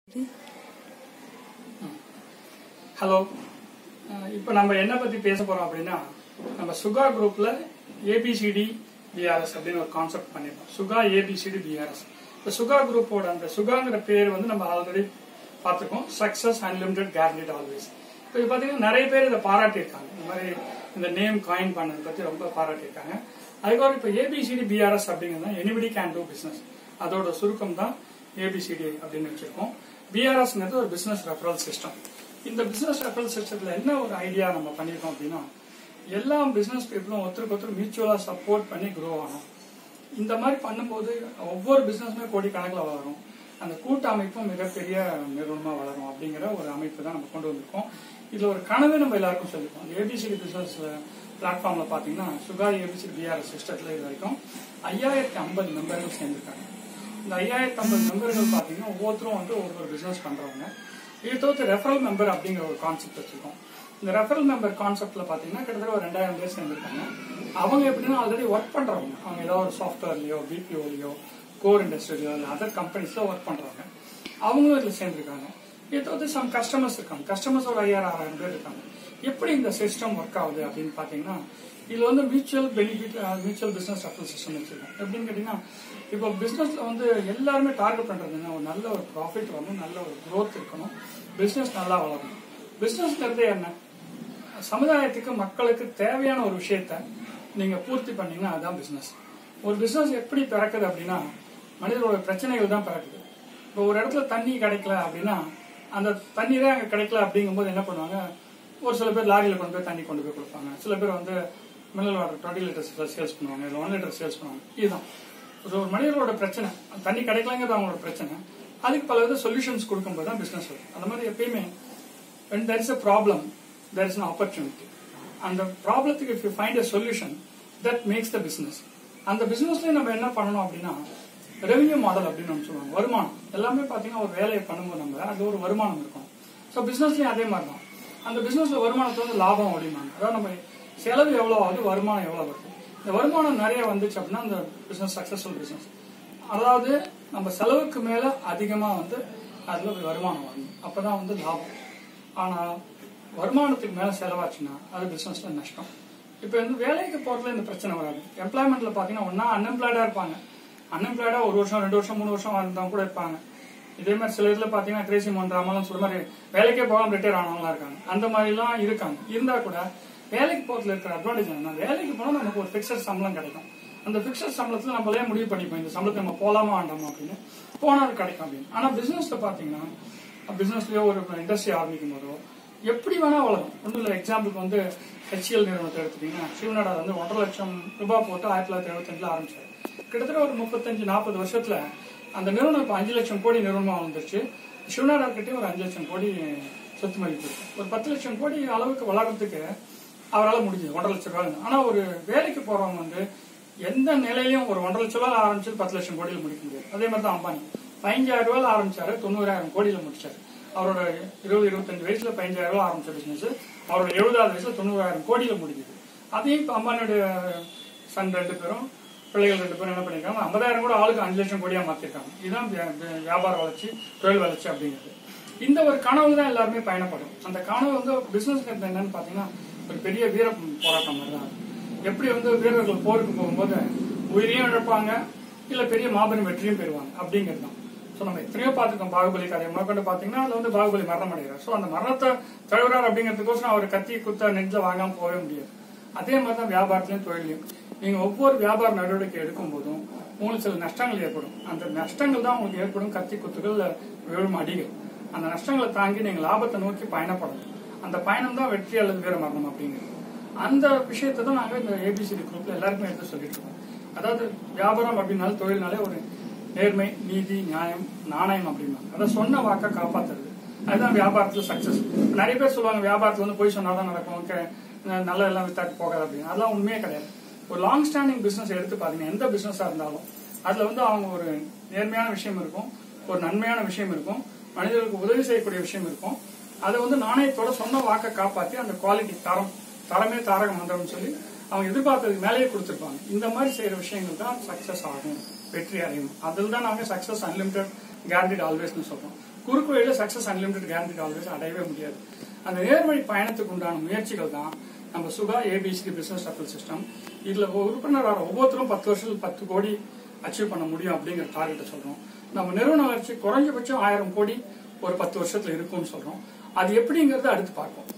hello இப்போ நம்ம என்ன பத்தி பேச போறோம் அப்படின்னா நம்ம சுகா குரூப்ல ஏபிசிடி பிஆர்எஸ் அப்படின்னு ஒரு கான்செப்ட் பண்ணிருக்கோம் சுகா ஏபிசிடி பிஆர்எஸ் இந்த சுகா குரூப்போட அந்த சுகாங்கிற பேர் வந்து நம்ம ஆல்ரெடி பார்த்துருக்கோம் சக்சஸ் அன்லிமிடெட் கேரண்டிட் ஆல்வேஸ் இப்போ இது பார்த்தீங்கன்னா நிறைய பேர் இதை பாராட்டியிருக்காங்க இந்த மாதிரி இந்த நேம் காயின் பண்ணதை பத்தி ரொம்ப பாராட்டியிருக்காங்க அதுக்கப்புறம் இப்போ ஏபிசிடி பிஆர்எஸ் அப்படிங்கிறது எனிபடி கேன் டூ பிசினஸ் அதோட சுருக்கம் தான் ஏபிசிடி அப்படின்னு வச்சிருக்கோம் பிஆர்எஸ்ங்கிறது ஒரு பிசினஸ் ரெஃபரல் சிஸ்டம் இந்த பிசினஸ் ரெஃபரல் சிஸ்டத்துல என்ன ஒரு ஐடியா நம்ம பண்ணிருக்கோம் அப்படின்னா எல்லா பிசினஸ் பீப்புளும் ஒருத்தருக்கு ஒருத்தர் மியூச்சுவலா சப்போர்ட் பண்ணி க்ரோ ஆகணும் இந்த மாதிரி பண்ணும்போது ஒவ்வொரு பிசினஸுமே கோடி கணக்கில் வளரும் அந்த கூட்ட அமைப்பும் மிகப்பெரிய நிறுவனமா வளரும் அப்படிங்கிற ஒரு அமைப்பு தான் நம்ம கொண்டு வந்திருக்கோம் இதுல ஒரு கனவு நம்ம எல்லாருக்கும் சொல்லிருக்கோம் ஏபிசிடி பிசினஸ் பிளாட்ஃபார்ம்ல பாத்தீங்கன்னா சுகா ஏபிசிடி பிஆர்எஸ் சிஸ்டத்துல இது வரைக்கும் ஐயாயிரத்தி ஐம்பது மெம்பர்கள் சேர்ந்திருக்காங்க இந்த ஐயாயிரத்தி ஐம்பது மெம்பர்கள் பாத்தீங்கன்னா ஒவ்வொருத்தரும் வந்து ஒரு ஒரு பிசினஸ் பண்றவங்க இது தவிர்த்து ரெஃபரல் மெம்பர் அப்படிங்கிற ஒரு கான்செப்ட் வச்சிருக்கோம் இந்த ரெஃபரல் மெம்பர் கான்செப்ட்ல பாத்தீங்கன்னா கிட்டத்தட்ட ஒரு ரெண்டாயிரம் பேர் சேர்ந்திருக்காங்க அவங்க எப்படின்னா ஆல்ரெடி ஒர்க் பண்றவங்க அவங்க ஏதாவது ஒரு சாஃப்ட்வேர்லயோ பிபிஓலயோ கோர் இண்டஸ்ட்ரியிலயோ இல்லை அதர் கம்பெனிஸ்ல ஒர்க் பண்றவங்க அவங்களும் இதுல சேர்ந்திருக்காங்க இது தவிர்த்து சம் கஸ்டமர்ஸ் இருக்காங்க கஸ்டமர்ஸ் ஒரு ஐயாயிரம் ஆறாயிரம் பேர் இருக்காங்க எப்படி இந்த சிஸ்டம் ஒர்க் ஆகுது அப்படின்னு பாத்தீங்கன்னா இதுல வந்து mutual benefit mutual business referral system வச்சிருக்கோம் எப்படின்னு கேட்டீங்கன்னா இப்போ பிசினஸ்ல வந்து எல்லாருமே டார்கெட் பண்றதுன்னா ஒரு நல்ல ஒரு ப்ராஃபிட் வரணும் நல்ல ஒரு growth இருக்கணும் பிசினஸ் நல்லா வளரணும் பிசினஸ்ங்கிறது என்ன சமுதாயத்துக்கு மக்களுக்கு தேவையான ஒரு விஷயத்த நீங்க பூர்த்தி பண்ணீங்கன்னா அதுதான் பிசினஸ் ஒரு பிசினஸ் எப்படி பிறக்குது அப்படின்னா மனிதரோட பிரச்சனைகள் தான் பிறக்குது இப்போ ஒரு இடத்துல தண்ணி கிடைக்கல அப்படின்னா அந்த தண்ணீரே அங்க கிடைக்கல அப்படிங்கும்போது என்ன பண்ணுவாங்க ஒரு சில பேர் லாரியில கொண்டு போய் தண்ணி கொண்டு போய் கொடுப்பாங்க சில பேர் வந்து mineral water twenty litres sales பண்ணுவாங்க இல்லை ஒன் லிட்டர் சேல்ஸ் பண்ணுவாங்க இதுதான் ஒரு ஒரு மனிதரோட பிரச்சனை தண்ணி கிடைக்கலங்கிறது அவங்களோட பிரச்சனை அதுக்கு பல வித சொல்யூஷன்ஸ் கொடுக்கும்போது தான் பிசினஸ் வரும் அந்த மாதிரி எப்பயுமே when there is a problem there is an opportunity அந்த ப்ராப்ளத்துக்கு if you find a solution that makes the business அந்த பிசினஸ்ல நம்ம என்ன பண்ணணும் அப்படின்னா ரெவென்யூ மாடல் அப்படின்னு நம்ம சொல்லுவாங்க வருமானம் எல்லாமே பாத்தீங்கன்னா ஒரு வேலையை பண்ணும்போது நம்ம அது ஒரு வருமானம் இருக்கும் ஸோ பிசினஸ்லயும் அதே மாதிரி தான் அந்த பிசினஸ்ல வருமானத்தை வந்து லாபம் அப்படிம்பாங்க அதாவது நம்ம செலவு எவ்வளவு ஆகுது வருமானம் எவ்வளவு வருது இந்த வருமானம் நிறைய வந்துச்சு அப்படின்னா அந்த பிசினஸ் சக்சஸ்ஃபுல் பிசினஸ் அதாவது நம்ம செலவுக்கு மேல அதிகமா வந்து அதுல ஒரு வருமானம் வரணும் அப்பதான் வந்து லாபம் ஆனா வருமானத்துக்கு மேல செலவாச்சுன்னா அது பிசினஸ்ல நஷ்டம் இப்ப வந்து வேலைக்கு போறதுல இந்த பிரச்சனை வராது எம்ப்ளாய்மெண்ட்ல பாத்தீங்கன்னா ஒன்னா அன்எம்ப்ளாய்டா இருப்பாங்க அன்எம்ப்ளாய்டா ஒரு வருஷம் ரெண்டு வருஷம் மூணு வருஷம் வாழ்ந்தவங்க கூட இருப்பாங்க இதே மாதிரி சில இதுல பாத்தீங்கன்னா கிரேசி மன்றாமலாம் சொல்ற மாதிரி வேலைக்கே போகாம ரிட்டையர் ஆனவங்களா இருக்காங்க அந்த மாதிரி எல்லாம் இருக்காங்க இருந்தா கூட வேலைக்கு போறதுல இருக்கிற அட்வான்டேஜ் என்ன வேலைக்கு போனா நமக்கு ஒரு பிக்சர் சம்பளம் கிடைக்கும் அந்த பிக்சர் சம்பளத்துல நம்மளே முடிவு பண்ணிப்போம் இந்த சம்பளத்தை நம்ம போலாமா வேண்டாமா அப்படின்னு போனா அது கிடைக்கும் அப்படின்னு ஆனா பிசினஸ்ல பாத்தீங்கன்னா பிசினஸ்லயோ ஒரு இண்டஸ்ட்ரி ஆரம்பிக்கும் போதோ எப்படி வேணா வளரும் ஒன்றும் இல்லை எக்ஸாம்பிளுக்கு வந்து ஹெச்எல் நிறுவனத்தை எடுத்துட்டீங்கன்னா சிவநாடா வந்து ஒன்றரை லட்சம் ரூபாய் போட்டு ஆயிரத்தி தொள்ளாயிரத்தி எழுபத்தஞ்சுல ஆரம்பிச்சாரு கிட்டத்தட்ட ஒரு முப்பத்தஞ்சு நாற்பது வருஷத்துல அந்த நிறுவனம் இப்போ அஞ்சு லட்சம் கோடி நிறுவனமா வந்துருச்சு சிவநாடா கிட்டே ஒரு அஞ்சு லட்சம் கோடி சொத்து மதிப்பு இருக்கு ஒரு பத்து லட்சம் கோடி அளவுக்கு வளர்றதுக்கு அவரால் முடிஞ்சது ஒன்றரை லட்சம் ரூபாய் ஆனா ஒரு வேலைக்கு போறவங்க வந்து எந்த நிலையிலும் ஒரு ஒன்றரை லட்சம் ரூபாய் ஆரம்பிச்சு பத்து லட்சம் கோடியில் முடிக்க முடியாது அதே மாதிரி தான் அம்பானி பதினஞ்சாயிரம் ரூபாய் ஆரம்பிச்சாரு தொண்ணூறாயிரம் கோடியில முடிச்சாரு அவரோட இருபது இருபத்தஞ்சு வயசுல பதினஞ்சாயிரம் ரூபாய் ஆரம்பிச்ச பிசினஸ் அவரோட எழுபதாவது வயசுல தொண்ணூறாயிரம் கோடியில முடிஞ்சது அதையும் இப்ப அம்பானியோட சன் ரெண்டு பேரும் பிள்ளைகள் ரெண்டு பேரும் என்ன பண்ணிருக்காங்க ஐம்பதாயிரம் கூட ஆளுக்கு அஞ்சு லட்சம் கோடியா மாத்திருக்காங்க இதுதான் வியா- வியா- வியாபார வளர்ச்சி தொழில் வளர்ச்சி அப்படிங்கிறது இந்த ஒரு கனவு தான் எல்லாருமே பயணப்படும் அந்த கனவு வந்து பிசினஸ் என்னன்னு பாத்தீங்கன்னா ஒரு பெரிய வீர போராட்டம் மாதிரி தான் எப்படி வந்து வீரர்கள் போருக்கு போகும்போது உயிரையும் இழப்பாங்க இல்ல பெரிய மாபெரும் வெற்றியும் பெறுவாங்க அப்படிங்கிறது தான் ஸோ நம்ம எத்தனையோ பார்த்துக்கோம் பாகுபலி கதையை முதற்கொண்டு பார்த்தீங்கன்னா அதுல வந்து பாகுபலி மரணம் அடைகிறார் ஸோ அந்த மரணத்தை தழுவுறார் அப்படிங்கிறதுக்கோசரம் அவர் கத்தி குத்த நெஞ்சில் வாங்காம போகவே முடியாது அதே மாதிரி தான் வியாபாரத்திலையும் தொழிலையும் நீங்க ஒவ்வொரு வியாபார நடவடிக்கை எடுக்கும் போதும் உங்களுக்கு சில நஷ்டங்கள் ஏற்படும் அந்த நஷ்டங்கள் தான் உங்களுக்கு ஏற்படும் கத்தி குத்துகள் விழும் அடிகள் அந்த நஷ்டங்களை தாங்கி நீங்க லாபத்தை நோக்கி பயணப்படணும் அந்த பயணம் தான் வெற்றி அல்லது வீர மரணம் அப்படிங்கிறது அந்த விஷயத்தை தான் நாங்க இந்த ஏபிசிடி குரூப்ல எல்லாருக்குமே எடுத்து சொல்லிட்டு இருக்கோம் அதாவது வியாபாரம் அப்படின்னாலும் தொழில்னாலே ஒரு நேர்மை நீதி நியாயம் நாணயம் அப்படிம்பாங்க அதை சொன்ன வாக்க காப்பாத்துறது அதுதான் வியாபாரத்துல சக்சஸ் நிறைய பேர் சொல்லுவாங்க வியாபாரத்துல வந்து போய் சொன்னாதான் நடக்கும் ஓகே நல்ல எல்லாம் வித்தாக்கு போகாது அப்படின்னு அதெல்லாம் உண்மையே கிடையாது ஒரு லாங் ஸ்டாண்டிங் பிசினஸ் எடுத்து பாத்தீங்கன்னா எந்த பிசினஸா இருந்தாலும் அதுல வந்து அவங்க ஒரு நேர்மையான விஷயம் இருக்கும் ஒரு நன்மையான விஷயம் இருக்கும் மனிதர்களுக்கு உதவி செய்யக்கூடிய விஷயம் இருக்கும் அதை வந்து நாணயத்தோட சொன்ன வாக்க காப்பாத்தி அந்த குவாலிட்டி தரம் தரமே தாரக மந்திரம்னு சொல்லி அவங்க எதிர்பார்த்ததுக்கு மேலேயே கொடுத்துருப்பாங்க இந்த மாதிரி செய்யற விஷயங்கள் தான் சக்சஸ் ஆகும் வெற்றி அடையும் அதில் தான் நாங்க சக்சஸ் அன்லிமிடெட் கேரண்டிட் ஆல்வேஸ்னு சொல்றோம் குறுக்கு வழியில சக்சஸ் அன்லிமிடெட் கேரண்டி ஆல்வேஸ் அடையவே முடியாது அந்த நேர்வழி பயணத்துக்கு உண்டான முயற்சிகள் தான் நம்ம Suga ABC business circle system இதுல உறுப்பினராக ஒவ்வொருத்தரும் பத்து வருஷத்துக்கு பத்து கோடி அச்சீவ் பண்ண முடியும் அப்படிங்கிற டார்கெட்டை சொல்றோம் நம்ம நிறுவன வளர்ச்சி குறைஞ்சபட்சம் ஆயிரம் கோடி ஒரு பத்து வருஷத்துல இருக்கும்னு சொல்றோம் அது எப்படிங்கறத அடுத்து பார்ப்போம்